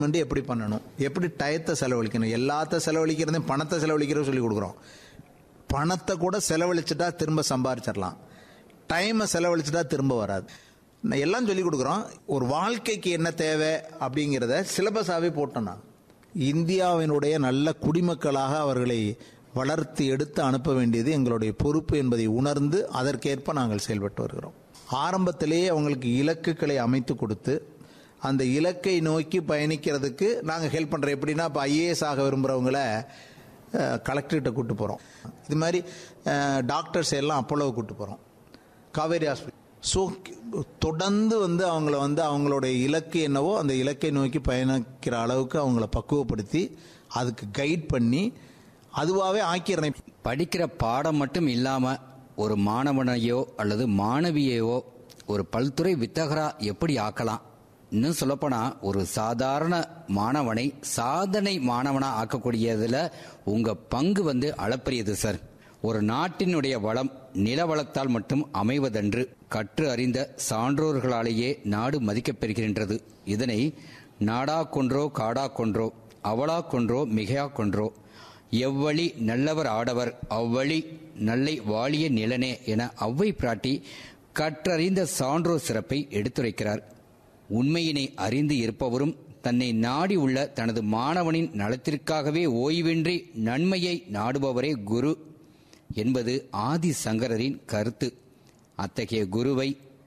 வந்து எப்படி பண்ணணும் எப்படி டயத்தை செலவழிக்கணும் எல்லாத்த செலவழிக்கிறதையும் பணத்தை செலவழிக்கிறத சொல்லி கொடுக்குறோம் பணத்தை கூட செலவழிச்சிட்டா திரும்ப சம்பாரிச்சிடலாம் டைமை செலவழிச்சிட்டா திரும்ப வராது நான் எல்லாம் சொல்லி கொடுக்குறோம் ஒரு வாழ்க்கைக்கு என்ன தேவை அப்படிங்கிறத சிலபஸாகவே போட்டோம்னா இந்தியாவினுடைய நல்ல குடிமக்களாக அவர்களை வளர்த்து எடுத்து அனுப்ப வேண்டியது எங்களுடைய பொறுப்பு என்பதை உணர்ந்து அதற்கேற்ப நாங்கள் செயல்பட்டு வருகிறோம் ஆரம்பத்திலேயே அவங்களுக்கு இலக்குகளை அமைத்து கொடுத்து அந்த இலக்கை நோக்கி பயணிக்கிறதுக்கு நாங்கள் ஹெல்ப் பண்ணுறோம் எப்படின்னா இப்போ ஐஏஎஸ் ஆக விரும்புகிறவங்கள கலெக்டர்கிட்ட கூட்டு போகிறோம் இது மாதிரி டாக்டர்ஸ் எல்லாம் அப்போலோவை கூட்டு போகிறோம் காவேரி ஹாஸ்பிட்டல் ஸோ தொடர்ந்து வந்து அவங்கள வந்து அவங்களுடைய இலக்கு என்னவோ அந்த இலக்கை நோக்கி பயணிக்கிற அளவுக்கு அவங்கள பக்குவப்படுத்தி அதுக்கு கைட் பண்ணி அதுவாகவே ஆக்கிடுறேன் படிக்கிற பாடம் மட்டும் இல்லாம ஒரு மாணவனையோ அல்லது மாணவியையோ ஒரு பல்துறை வித்தகரா எப்படி ஆக்கலாம் இன்னும் சொல்லப்போனா ஒரு சாதாரண மாணவனை சாதனை மாணவனா ஆக்கக்கூடியதுல உங்க பங்கு வந்து அளப்பரியது சார் ஒரு நாட்டினுடைய வளம் நில வளத்தால் மட்டும் அமைவதன்று கற்று அறிந்த சான்றோர்களாலேயே நாடு மதிக்கப் பெறுகின்றது இதனை நாடா கொன்றோ காடா கொன்றோ அவளா கொன்றோ மிகையா கொன்றோ எவ்வழி நல்லவர் ஆடவர் அவ்வழி நல்லை வாழிய நிலனே என அவ்வை பிராட்டி கற்றறிந்த சான்றோர் சிறப்பை எடுத்துரைக்கிறார் உண்மையினை அறிந்து இருப்பவரும் தன்னை நாடி உள்ள தனது மாணவனின் நலத்திற்காகவே ஓய்வின்றி நன்மையை நாடுபவரே குரு என்பது ஆதி சங்கரரின் கருத்து அத்தகைய குருவை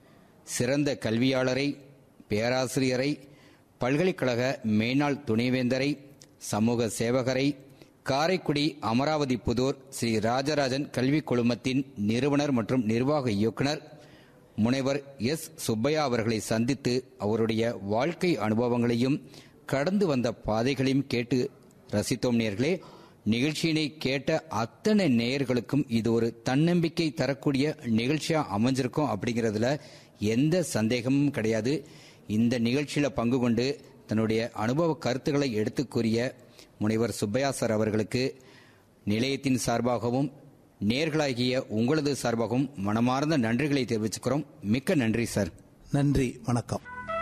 சிறந்த கல்வியாளரை பேராசிரியரை பல்கலைக்கழக மேனாள் துணைவேந்தரை சமூக சேவகரை காரைக்குடி அமராவதி புதூர் ஸ்ரீ ராஜராஜன் கல்விக் குழுமத்தின் நிறுவனர் மற்றும் நிர்வாக இயக்குனர் முனைவர் எஸ் சுப்பையா அவர்களை சந்தித்து அவருடைய வாழ்க்கை அனுபவங்களையும் கடந்து வந்த பாதைகளையும் கேட்டு ரசித்தோம் நேர்களே நிகழ்ச்சியினை கேட்ட அத்தனை நேயர்களுக்கும் இது ஒரு தன்னம்பிக்கை தரக்கூடிய நிகழ்ச்சியா அமைஞ்சிருக்கும் அப்படிங்கிறதுல எந்த சந்தேகமும் கிடையாது இந்த நிகழ்ச்சியில பங்கு கொண்டு தன்னுடைய அனுபவ கருத்துக்களை எடுத்துக் கூறிய முனைவர் சுப்பையா சார் அவர்களுக்கு நிலையத்தின் சார்பாகவும் நேர்களாகிய உங்களது சார்பாகவும் மனமார்ந்த நன்றிகளை தெரிவிச்சுக்கிறோம் மிக்க நன்றி சார் நன்றி வணக்கம்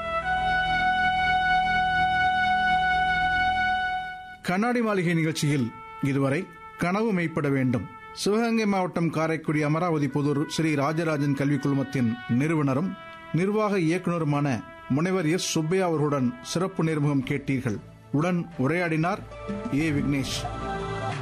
கண்ணாடி மாளிகை நிகழ்ச்சியில் இதுவரை கனவு மெய்ப்பட வேண்டும் சிவகங்கை மாவட்டம் காரைக்குடி அமராவதி புதூர் ஸ்ரீ ராஜராஜன் கல்விக் குழுமத்தின் நிறுவனரும் நிர்வாக இயக்குநருமான முனைவர் எஸ் சுப்பையா அவர்களுடன் சிறப்பு நேர்முகம் கேட்டீர்கள் உடன் உரையாடினார் ஏ விக்னேஷ்